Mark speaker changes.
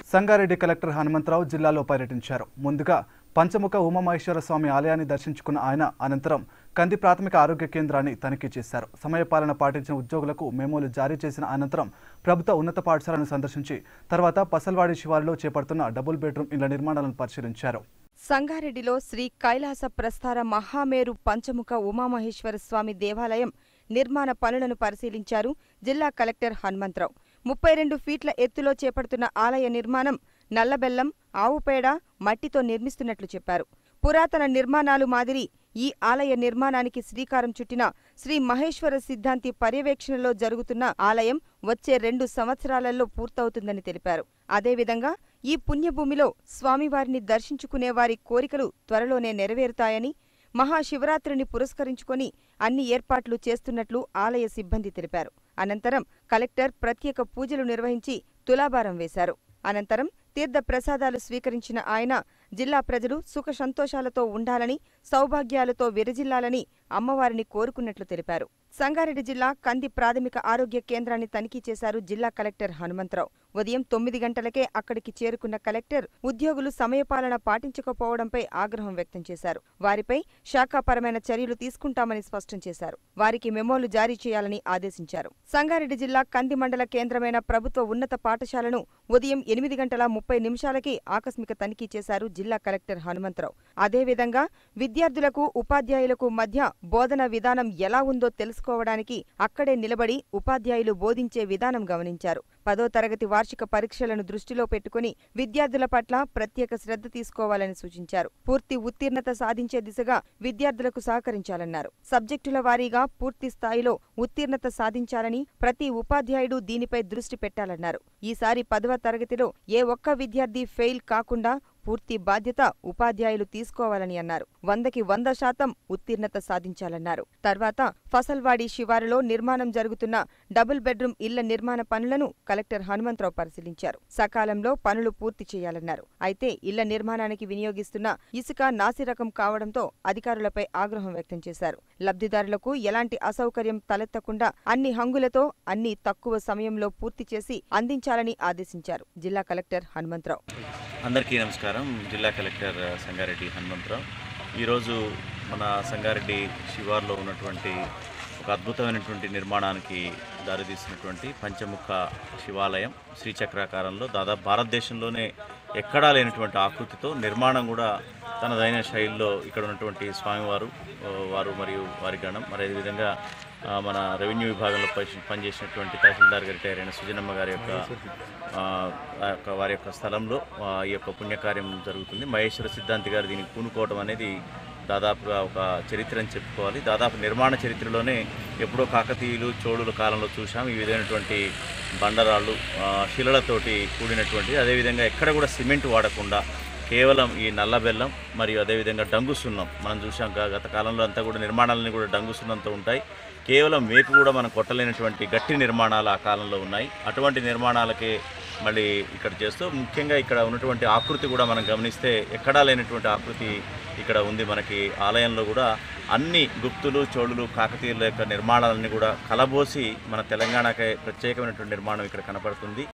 Speaker 1: Sangareddy collector Hanumantharao జిల్లాలో పర్యటించారు ముందుగా పంచముఖ ఉమామహేశ్వర స్వామి ఆలయాన్ని దర్శించుకున్న ఆయన అనంతరం కంది ప్రాథమిక ఆరోగ్య కేంద్రాన్ని తనిఖీ చేశారు సమయపాలన పాటించిన ఉద్యోగులకు మెమోలు జారీ చేసిన అనంతరం ప్రభుత్వ ఉన్నత పాఠశాలను సందర్శించి తర్వాత పసల్వాడి శివారులో చేపడుతున్న డబుల్ బెడ్రూమ్ ఇళ్ల నిర్మాణాలను పరిశీలించారు
Speaker 2: సంగారెడ్డిలో శ్రీ కైలాస ప్రస్థార మహామేరు పంచముఖ ఉమామహేశ్వర స్వామి దేవాలయం నిర్మాణ పనులను పరిశీలించారు జిల్లా కలెక్టర్ హనుమంతరావు ముప్పై రెండు ఫీట్ల ఎత్తులో చేపడుతున్న ఆలయ నిర్మాణం నల్లబెల్లం ఆవుపేడ మట్టితో నిర్మిస్తున్నట్లు చెప్పారు పురాతన నిర్మాణాలు మాదిరి ఈ ఆలయ నిర్మాణానికి శ్రీకారం చుట్టిన శ్రీ మహేశ్వర సిద్ధాంతి పర్యవేక్షణలో జరుగుతున్న ఆలయం వచ్చే రెండు సంవత్సరాలలో పూర్తవుతుందని తెలిపారు అదేవిధంగా ఈ పుణ్యభూమిలో స్వామివారిని దర్శించుకునే వారి కోరికలు త్వరలోనే నెరవేరుతాయని మహాశివరాత్రిని పురస్కరించుకొని అన్ని ఏర్పాట్లు చేస్తున్నట్లు ఆలయ సిబ్బంది తెలిపారు అనంతరం కలెక్టర్ ప్రత్యేక పూజలు నిర్వహించి తులాభారం వేశారు అనంతరం తీర్థ ప్రసాదాలు స్వీకరించిన ఆయన జిల్లా ప్రజలు సుఖ సంతోషాలతో ఉండాలని సౌభాగ్యాలతో విరజిల్లాలని అమ్మవారిని కోరుకున్నట్లు తెలిపారు సంగారెడ్డి జిల్లా కంది ప్రాథమిక ఆరోగ్య కేంద్రాన్ని తనిఖీ చేశారు జిల్లా కలెక్టర్ హనుమంతరావు ఉదయం తొమ్మిది గంటలకే అక్కడికి చేరుకున్న కలెక్టర్ ఉద్యోగులు సమయపాలన పాటించకపోవడంపై ఆగ్రహం వ్యక్తం చేశారు వారిపై శాఖాపరమైన చర్యలు తీసుకుంటామని స్పష్టం చేశారు వారికి మెమోలు జారీ చేయాలని ఆదేశించారు సంగారెడ్డి జిల్లా కంది మండల కేంద్రమైన ప్రభుత్వ ఉన్నత పాఠశాలను ఉదయం ఎనిమిది గంటల ముప్పై నిమిషాలకి ఆకస్మిక తనిఖీ చేశారు జిల్లా కలెక్టర్ హనుమంతరావు అదేవిధంగా విద్యార్థులకు ఉపాధ్యాయులకు మధ్య బోధన విధానం ఎలా ఉందో తెలుసుకోవడానికి అక్కడే నిలబడి ఉపాధ్యాయులు బోధించే విధానం గమనించారు పదో తరగతి వార్షిక పరీక్షలను దృష్టిలో పెట్టుకుని విద్యార్థుల పట్ల ప్రత్యేక శ్రద్ధ తీసుకోవాలని సూచించారు పూర్తి ఉత్తీర్ణత సాధించే దిశగా విద్యార్థులకు సహకరించాలన్నారు సబ్జెక్టుల వారీగా పూర్తి స్థాయిలో ఉత్తీర్ణత సాధించాలని ప్రతి ఉపాధ్యాయుడు దీనిపై దృష్టి పెట్టాలన్నారు ఈసారి పదవ తరగతిలో ఏ ఒక్క విద్యార్థి ఫెయిల్ కాకుండా పూర్తి బాధ్యత ఉపాధ్యాయులు తీసుకోవాలని అన్నారు వందకి వంద శాతం ఉత్తీర్ణత సాధించాలన్నారు తర్వాత ఫసల్వాడి శివారులో నిర్మాణం జరుగుతున్న డబుల్ బెడ్రూమ్ ఇళ్ల నిర్మాణ పనులను కలెక్టర్ హనుమంతరావు పరిశీలించారు సకాలంలో పనులు పూర్తి చేయాలన్నారు అయితే ఇళ్ల నిర్మాణానికి వినియోగిస్తున్న ఇసుక నాసిరకం కావడంతో అధికారులపై ఆగ్రహం వ్యక్తం చేశారు లబ్ధిదారులకు ఎలాంటి అసౌకర్యం తలెత్తకుండా అన్ని హంగులతో అన్ని తక్కువ సమయంలో పూర్తి చేసి అందించాలని ఆదేశించారు జిల్లా కలెక్టర్ హనుమంతరావు
Speaker 3: అందరికీ నమస్కారం జిల్లా కలెక్టర్ సంగారెడ్డి హనుమంతరావు ఈరోజు మన సంగారెడ్డి శివార్లో ఉన్నటువంటి ఒక అద్భుతమైనటువంటి నిర్మాణానికి దారితీసినటువంటి పంచముఖ శివాలయం శ్రీచక్రాకారంలో దాదాపు భారతదేశంలోనే ఎక్కడా లేనటువంటి ఆకృతితో నిర్మాణం కూడా తనదైన శైలిలో ఇక్కడ ఉన్నటువంటి స్వామివారు ఆ, వారు మరియు వారి గణం మరి అదేవిధంగా ఆ, మన రెవెన్యూ విభాగంలో పని- పనిచేసినటువంటి తహసీల్దార్ గారి రిటైర్ అయిన సుజనమ్మ గారి యొక్క ఆ, ఆ యొక్క వారి యొక్క స్థలంలో ఆ, ఈ యొక్క పుణ్యకార్యం జరుగుతుంది మహేశ్వర సిద్ధాంతి గారు దీనికి పూనుకోవడం అనేది దాదాపుగా ఒక చరిత్ర అని చెప్పుకోవాలి దాదాపు నిర్మాణ చరిత్రలోనే ఎప్పుడో కాకతీయులు చోళుల కాలంలో చూసాం ఈ విధమైనటువంటి బండరాళ్ళు ఆ, శిలలతోటి కూడినటువంటి అదేవిధంగా ఎక్కడ కూడా సిమెంట్ వాడకుండా కేవలం ఈ నల్ల బెల్లం మరియు అదేవిధంగా డంగు సున్నం మనం చూసాం గా- గత కాలంలో అంతా కూడా నిర్మాణాలన్నీ కూడా డంగు సున్నంతో ఉంటాయి కేవలం మేకు కూడా మనం కొట్టలేనటువంటి గట్టి నిర్మాణాలు ఆ కాలంలో ఉన్నాయి అటువంటి నిర్మాణాలకే మళ్ళీ ఇక్కడ చేస్తూ ముఖ్యంగా ఇక్కడ ఉన్నటువంటి ఆకృతి కూడా మనం గమనిస్తే ఎక్కడా లేనటువంటి ఆకృతి ఇక్కడ ఉంది మనకి ఆలయంలో కూడా అన్ని గుప్తులు చోళులు కాకతీయుల యొక్క నిర్మాణాలన్నీ కూడా కలబోసి మన తెలంగాణకే ప్రత్యేకమైనటువంటి నిర్మాణం ఇక్కడ కనపడుతుంది